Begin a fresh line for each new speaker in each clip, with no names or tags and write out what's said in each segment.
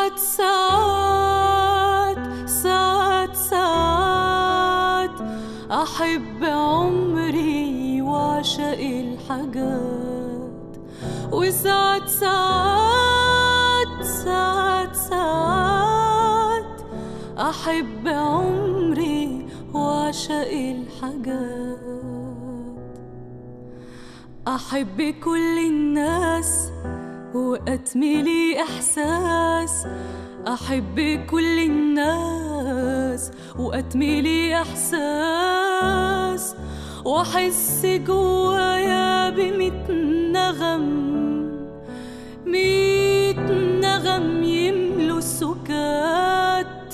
ساعات ساعات ساعات ساعات أحب عمري وأعشق الحاجات وساعات ساعات ساعات ساعات أحب عمري وأعشق الحاجات أحب كل الناس وأتملي إحساس أحب كل الناس وأتملي إحساس وأحس جوايا بميت نغم ميت نغم يملوا السكات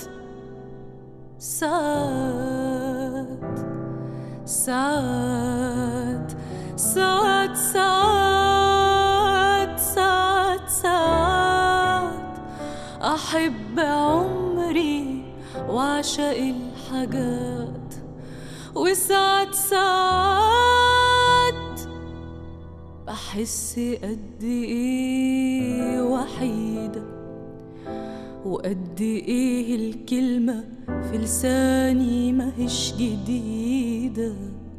ساعات ساعات ساعات ساعات ساعات ساعات أحب عمري وأعشق الحاجات وساعات ساعات بحس قد إيه وحيدة وقد إيه الكلمة في لساني ماهيش جديدة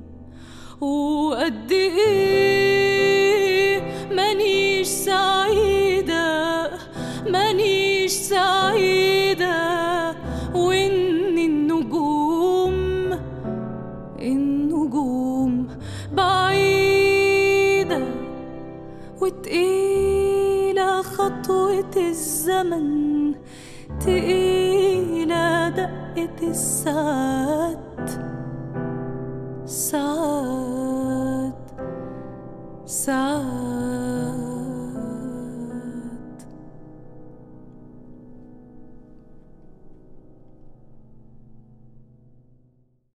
وقد ايه مانيش سعيدة مانيش سعيدة وان النجوم النجوم بعيدة وتقيلة خطوة الزمن تقيلة دقة الساعات ساعات ساعات